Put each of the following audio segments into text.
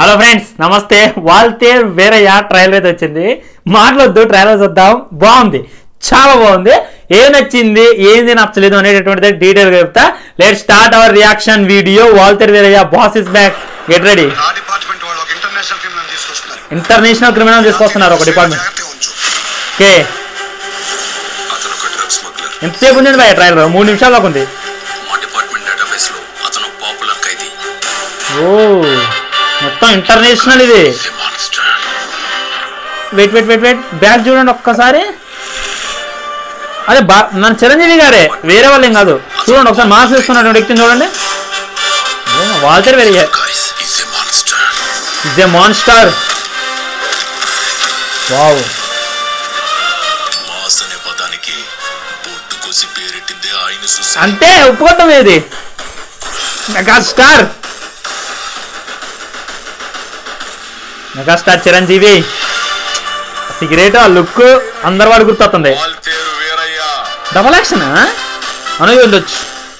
Hello friends నమస్తే వాల్తే Veerayya trailer అయితే వచ్చింది మాటలొద్దు ట్రైలర్ చూద్దాం బాగుంది చాలా బాగుంది ఏం నచ్చింది ఏంది నచ్చలేదు అనేటటువంటిది డీటెయిల్ గా చెప్తా let start our reaction video Waltair Veerayya boss is back get ready ఆ డిపార్ట్మెంట్ వాళ్ళు ఒక ఇంటర్నేషనల్ క్రిమినల్ తీసుకొస్తున్నారు ఇంటర్నేషనల్ క్రిమినల్ తీసుకొస్తున్నారు ఒక డిపార్ట్మెంట్ జాగ్రత్తగా ఉంచు ఓకే అతను ఒక డ్రగ్ స్మగ్లర్ ఎంతసేపు ఉంది భయ ట్రైలర్ మూడు నిమిషాల దాకా ఉంది మా డిపార్ట్మెంట్ డేటాబేస్ లో అతను పాపులర్ ఖైదీ ఓ మొత్తం ఇంటర్నేషనల్ ఇది the monster wait wait wait wait back చూడండి ఒక్కసారి అదే బా మన చిరంజీవి గారే వేరే వాళ్ళు ఏం కాదు చూడండి ఒకసారి మాస్క్ వేసుకున్నటువంటి వ్యక్తిని చూడండి Waltair Veerayya guys is a monster is a monster wow mass అనే పదానికి బొట్టు కోసి పేరెట్టిందే ఆయన చూసి అంతే ఒప్పుకోవటం ఏది మెగాస్టార్ మెగాస్టార్ చిరంజీవి సిగరెట్ ఆ లుక్ అందరు వాడు గుర్తొస్తుంది వాల్తేరు వీరయ్య డబల్ యాక్షన్ అనుభవి ఉండొచ్చు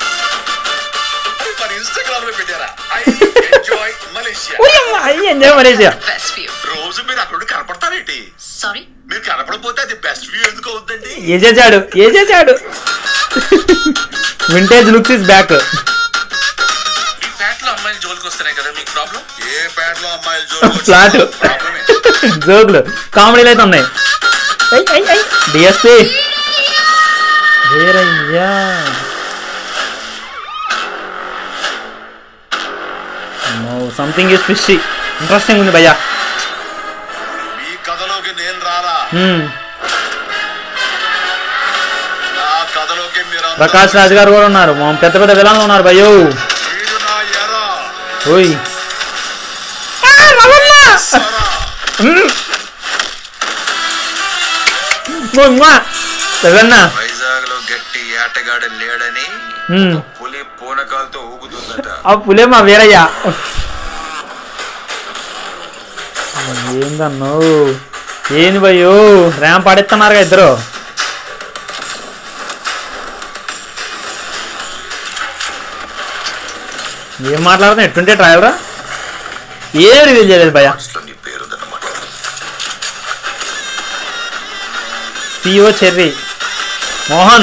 మరి ఇన్స్టాగ్రామ్ లో పెట్టారా ఐ ఎంజాయ్ మలేషియా అయ్యి ఎంజాయ్ మలేషియా బెస్ట్ వ్యూ రోజు మీరు అక్కడ కనపడతారేంటి సారీ మీరు కనపడకపోతే అది బెస్ట్ వ్యూ ఎందుకు అవుతుందండి ఏచేసాడు ఏచేసాడు వింటేజ్ లుక్స్ ఇస్ బ్యాక్ ఈ ఫ్యాట్ లో అమ్మాయిలు జోలికి వస్తున్నాయి కదా మీకు ప్రాబ్లం ఏ ఫ్యాట్ లో అమ్మాయిలు జోలికి ఫ్లాట్ జోకులు కామెడీలు అయితే ఉన్నాయి DSP Veerayya something is fish interesting ఉంది భయ్యా ఈ కథలోకి నేను రారా Hmm. నా కథలోకి మీరు ప్రకాష్ రాజ్ గారు కూడా ఉన్నారు మా పెద్ద పెద్ద విలన్లు ఉన్నారు భయ్యో వీడు నా ఎరా ఓయ్ సరా రవన్నా వైజాగ్ లో గట్టి ఏటగాడు లేడని Hmm. పులి పూనకాలతో ఊగుతుందట ఆ పులే మా వీరయ్య ఏందన్నో ఏంది భయ్యో ర్యాంప్ ఆడిస్తున్నారుగా ఇద్దరు ఏం మాట్లాడుతున్నా ఎట్టుంటే ట్రావెలరా ఏం రివీల్ చేయలేదు భయ్య అసలు నీ పేరుందన్నమాట C O Cherry Mohan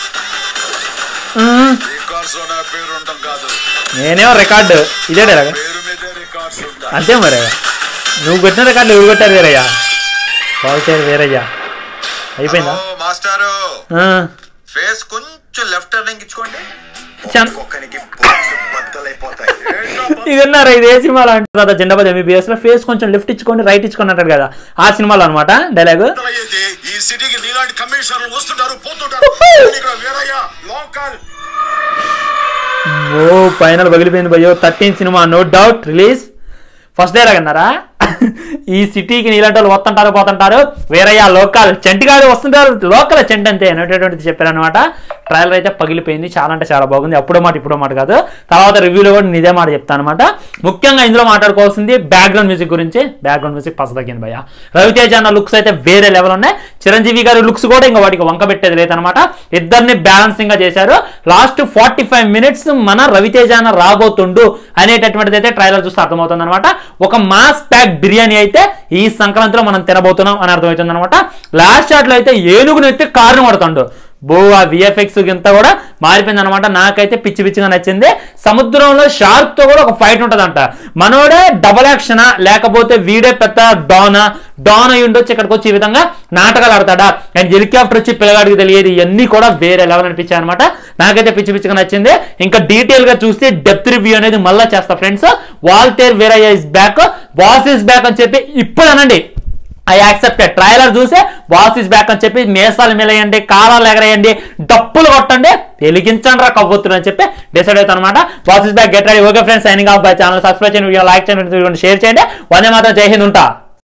um, records లో నా పేరు ఉండటం కాదు నేనేమో రికార్డు ఇదే డైలాగ్ పేరు మీదే రికార్డ్స్ ఉంటాయి అంతే మరి నువ్వు కొట్టిన రికార్డులు ఎవరు కొట్టారు వేరయ్యా బాగుతారు వేరయ్యా అయిపోయిందా హలో, మాస్టారు ఆ, ఫేస్ కొంచెం లెఫ్ట్ టర్నింగ్ ఇచ్చుకోండి చం- ఒక్కనికి బొచ్చు బద్దలైపోతాయి ఏంటో బ- ఇది ఉన్నారు ఇది ఏ సినిమాలో అంటారు కదా జెండాబాద్ ఎంబీబీఎస్ లో ఫేస్ కొంచెం లెఫ్ట్ ఇచ్చుకోండి రైట్ ఇచ్చుకోండి అంటాడు కదా ఆ సినిమాలో అనమాట డైలాగ్ బద్దలయ్యేది. ఈ సిటీకి నీలాంటి కమిషనర్లు వస్తుంటారు పోతుంటారు కానీ ఇక్కడ వీరయ్య లోకల్ ఓ ఫైనల్ పగిలిపోయింది భయ్యో థర్టీన్ సినిమా no doubt release first dialogue అన్నారా ఈ సిటీకి నీలాంటి వాళ్ళు వస్తుంటారు పోతుంటారు వేరయ్య లోకల్ చెంటి గారు వస్తుంటారు లోకల్ చెంటి అంతే అనేటటువంటిది చెప్పారు అనమాట ట్రైలర్ అయితే పగిలిపోయింది చాలా అంటే చాలా బాగుంది అప్పుడో మాట ఇప్పుడో మాట కాదు తర్వాత రివ్యూలో కూడా నేను ఇదే మాట చెప్తాను అనమాట ముఖ్యంగా ఇందులో మాట్లాడుకోవాల్సింది బ్యాక్గ్రౌండ్ మ్యూజిక్ గురించి బ్యాక్గ్రౌండ్ మ్యూజిక్ పస తగ్గింది భయ్య రవితేజ అన్న లుక్స్ అయితే వేరే లెవెల్ ఉన్నాయి చిరంజీవి గారి లుక్స్ కూడా ఇంకా వాటికి వంక పెట్టేది లేదనమాట ఇద్దరిని బ్యాలెన్సింగ్ గా చేశారు లాస్ట్ ఫార్టీ ఫైవ్ మినిట్స్ మన రవితేజ అన్న రాబోతుండు అనేటటువంటిది అయితే ట్రైలర్ చూస్తే అర్థమవుతుంది అనమాట ఒక మాస్ ప్యాక్ బిర్యానీ అయితే ఈ సంక్రాంతిలో మనం తినబోతున్నాం అని అర్థమవుతుంది అనమాట లాస్ట్ షాట్ లో అయితే ఏనుగును ఎత్తి కారును కొడుతుండు బో ఆ విఎఫ్ఎక్స్ ఇంత కూడా మారిపోయింది అనమాట నాకైతే పిచ్చి పిచ్చిగా నచ్చింది సముద్రంలో షార్క్ తో కూడా ఒక ఫైట్ ఉంటదంట మనోడే డబల్ యాక్షన్ లేకపోతే వీడే పెద్ద డానా డాన్ అయి ఉండొచ్చు ఇక్కడికి వచ్చి ఈ విధంగా నాటకాలు ఆడతాడా అండ్ హెలికాప్టర్ వచ్చి పిల్లగాడికి తెలియదు ఇవన్నీ కూడా వేరే లెవెల్ అనిపించాయి అనమాట నాకైతే పిచ్చి పిచ్చిగా నచ్చింది ఇంకా డీటెయిల్ గా చూస్తే డెప్త్ రివ్యూ అనేది మళ్ళీ చేస్తా friends Waltair Veerayya is back boss is back అని చెప్పి ఇప్పుడు అనండి ఐ యాక్సెప్టెడ్ ట్రైలర్ చూసే బాస్ ఇస్ బ్యాక్ అని చెప్పి మేసాలు మిలయండి కారాలు ఎగరేయండి డప్పులు కొట్టండి వెలిగించండి రా కవ్వొత్తులు అని చెప్పి డిసైడ్ అవుతాను అనమాట boss is back get ready okay friends signing off bye channel subscribe చేయండి వీడియో లైక్ చేయండి షేర్ చేయండి వందే మాత్రం జై హింద్ ఉంటా